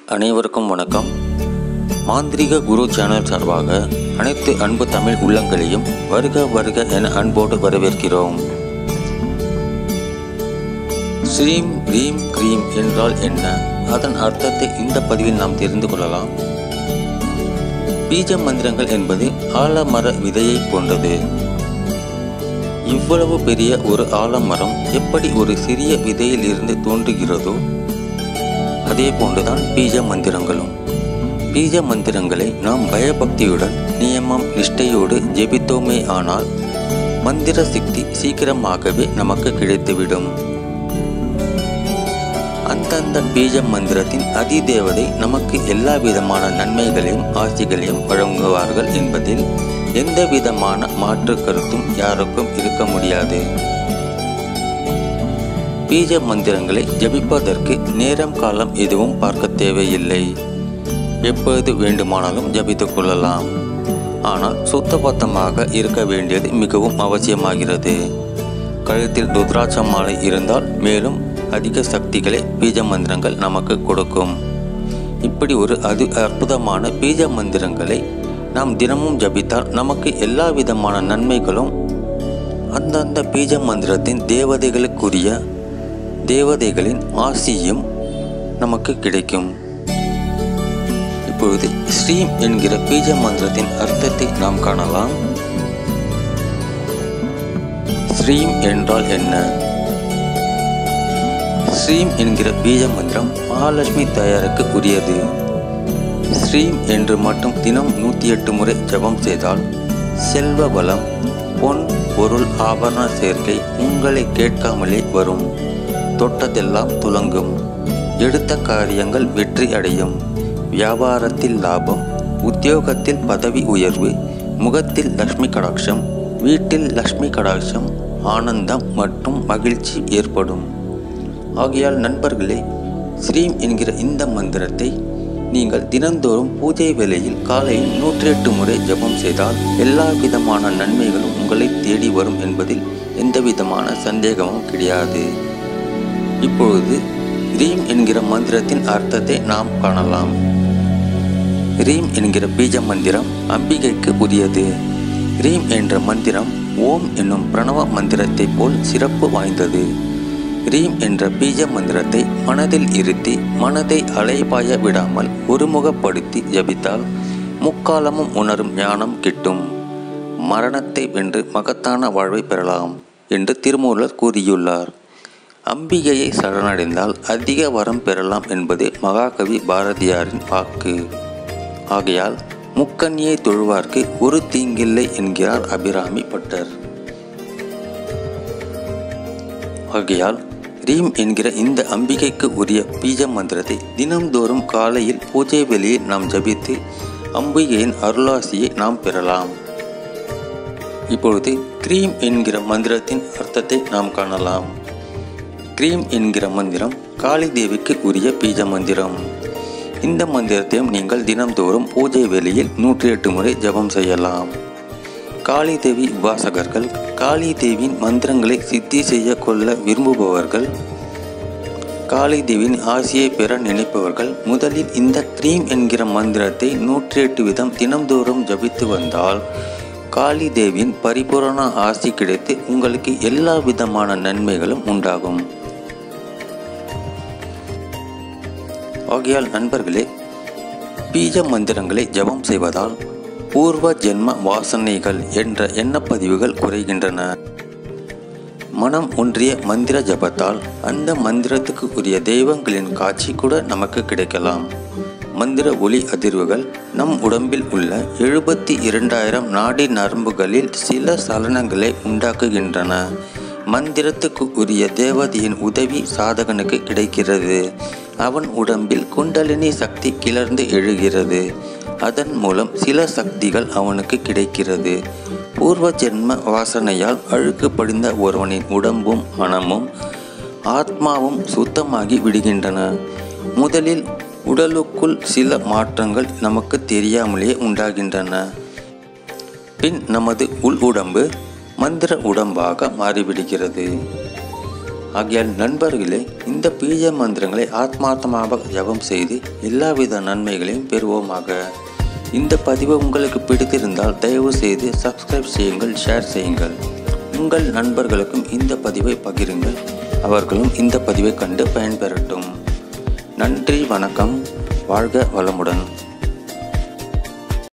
அனைவருக்கும் வணக்கம் மாந்திரிக குரு சேனல் சார்பாக அனைத்து அன்பு தமிழ் உள்ளங்களையும் வருக வருக என அன்போடு வரவேற்கிறோம் ஸ்ரீம் ரீம் க்ரீம் என்றால் என்ன அதன் அர்த்தத்தை இந்த பதிவில் நாம் தெரிந்து கொள்ளலாம் பீஜ மந்திரங்கள் என்பது ஆலமர விதையை போன்றது இவ்வளவு பெரிய ஒரு ஆலமரம் எப்படி ஒரு சிறிய விதையில் இருந்து தோன்றுகிறதோ அதே போன்றுதான் பீஜ மந்திரங்களும் பீஜ மந்திரங்களை நாம் பயபக்தியுடன் நியமம் நிஷ்டையோடு ஜெபித்தோமே ஆனால் மந்திர சக்தி சீக்கிரமாகவே நமக்கு கிடைத்துவிடும் அந்தந்த பீஜ மந்திரத்தின் அதிதேவதை நமக்கு எல்லா விதமான நன்மைகளையும் ஆசிகளையும் வழங்குவார்கள் என்பதில் எந்த விதமான மாற்று கருத்தும் யாருக்கும் இருக்க முடியாது பீஜ மந்திரங்களை ஜபிப்பதற்கு நேரம் காலம் எதுவும் பார்க்க தேவையில்லை எப்பொழுது வேண்டுமானாலும் ஜபித்துக் கொள்ளலாம் ஆனால் சுத்தபத்தமாக இருக்க வேண்டியது மிகவும் அவசியமாகிறது கழுத்தில் ருத்ராட்ச மாலை இருந்தால் மேலும் அதிக சக்திகளை பீஜ மந்திரங்கள் நமக்கு கொடுக்கும் இப்படி ஒரு அது அற்புதமான பீஜ மந்திரங்களை நாம் தினமும் ஜபித்தால் நமக்கு எல்லா விதமான நன்மைகளும் அந்தந்த பீஜ மந்திரத்தின் தேவதைகளுக்குரிய தேவதைகளின் ஆசியும் நமக்கு கிடைக்கும் இப்பொழுது ஸ்ரீம் என்கிற பீஜ மந்திரத்தின் அர்த்தத்தை நாம் காணலாம் ஸ்ரீம் என்றால் என்ன ஸ்ரீம் என்கிற பீஜ மந்திரம் மகாலட்சுமி தாயாருக்கு உரியது ஸ்ரீம் என்று மட்டும் தினம் நூற்றி எட்டு முறை ஜபம் செய்தால் செல்வ வளம் பொன் பொருள் ஆபரண சேர்க்கை உங்களை கேட்காமலே வரும் தொட்டதெல்லாம் துலங்கும் எடுத்த காரியங்கள் வெற்றி அடையும் வியாபாரத்தில் லாபம் உத்தியோகத்தில் பதவி உயர்வு முகத்தில் லக்ஷ்மி கடாட்சம் வீட்டில் லக்ஷ்மி கடாட்சம் ஆனந்தம் மற்றும் மகிழ்ச்சி ஏற்படும் ஆகையால் நண்பர்களே ஸ்ரீம் என்கிற இந்த மந்திரத்தை நீங்கள் தினந்தோறும் பூஜை வேளையில் காலையில் நூற்றி எட்டு முறை ஜபம் செய்தால் எல்லா விதமான நன்மைகளும் உங்களை தேடி வரும் என்பதில் எந்த விதமான சந்தேகமும் கிடையாது இப்பொழுது ரீம் என்கிற மந்திரத்தின் அர்த்தத்தை நாம் காணலாம் ரீம் என்கிற பீஜ மந்திரம் அம்பிகைக்கு உரியது ரீம் என்ற மந்திரம் ஓம் என்னும் பிரணவ மந்திரத்தைப் போல் சிறப்பு வாய்ந்தது ரீம் என்ற பீஜ மந்திரத்தை மனதில் இருத்தி மனதை அலைபாய விடாமல் ஒருமுகப்படுத்தி ஜபித்தால் முக்காலமும் உணரும் ஞானம் கிட்டும் மரணத்தை வென்று மகத்தான வாழ்வை பெறலாம் என்று திருமூலர் கூறியுள்ளார் அம்பிகையை சரணடைந்தால் அதிக வரம் பெறலாம் என்பது மகாகவி பாரதியாரின் வாக்கு ஆகையால் முக்கன்னியை தொழுவார்க்கு ஒரு தீங்கில்லை என்கிறார் அபிராமி பட்டர் ஆகையால் ரீம் என்கிற இந்த அம்பிகைக்கு உரிய பீஜ மந்திரத்தை தினம்தோறும் காலையில் பூஜை வெளியில் நாம் ஜபித்து அம்பிகையின் அருளாசியை நாம் பெறலாம் இப்பொழுது கிரீம் என்கிற மந்திரத்தின் அர்த்தத்தை நாம் காணலாம் கிரீம் என்கிற மந்திரம் காளி தேவிக்கு உரிய பீஜ மந்திரம் இந்த மந்திரத்தையும் நீங்கள் தினம்தோறும் பூஜை வேளையில் நூற்றி எட்டு முறை ஜபம் செய்யலாம் காளி தேவி உபாசகர்கள் காளி தேவியின் மந்திரங்களை சித்தி செய்ய கொள்ள விரும்புபவர்கள் காளி தேவியின் ஆசியை பெற நினைப்பவர்கள் முதலில் இந்த கிரீம் என்கிற மந்திரத்தை நூற்றி எட்டு விதம் தினம்தோறும் ஜபித்து வந்தால் காளி தேவியின் பரிபூரண ஆசி கிடைத்து உங்களுக்கு எல்லா விதமான நன்மைகளும் உண்டாகும் ஆகையால் நண்பர்களே பீஜ மந்திரங்களை ஜபம் செய்வதால் பூர்வ ஜென்ம வாசனைகள் என்ற எண்ணப்பதிவுகள் குறைகின்றன மனம் ஒன்றிய மந்திர ஜபத்தால் அந்த மந்திரத்துக்கு உரிய தெய்வங்களின் காட்சி கூட நமக்கு கிடைக்கலாம் மந்திர ஒளி அதிர்வுகள் நம் உடம்பில் உள்ள எழுபத்தி இரண்டாயிரம் நாடி நரம்புகளில் சில சலனங்களை உண்டாக்குகின்றன மந்திரத்துக்கு உரிய தேவதையின் உதவி சாதகனுக்கு கிடைக்கிறது அவன் உடம்பில் குண்டலினி சக்தி கிளர்ந்து எழுகிறது அதன் மூலம் சில சக்திகள் அவனுக்கு கிடைக்கிறது பூர்வ ஜென்ம வாசனையால் அழுக்கு படிந்த ஒருவனின் உடம்பும் மனமும் ஆத்மாவும் சுத்தமாகி விடுகின்றன முதலில் உடலுக்குள் சில மாற்றங்கள் நமக்கு தெரியாமலே உண்டாகின்றன பின் நமது உள் உடம்பு மந்திர உடம்பாக மாறிவிடுகிறது ஆகியால் நண்பர்களே இந்த பீஜ மந்திரங்களை ஆத்மார்த்தமாக ஜபம் செய்து எல்லாவித நன்மைகளையும் பெறுவோமாக இந்த பதிவு உங்களுக்கு பிடித்திருந்தால் தயவு செய்து சப்ஸ்கிரைப் செய்யுங்கள் ஷேர் செய்யுங்கள் உங்கள் நண்பர்களுக்கும் இந்த பதிவை பகிருங்கள் அவர்களும் இந்த பதிவை கண்டு பயன்பெறட்டும் நன்றி வணக்கம் வாழ்க வளமுடன்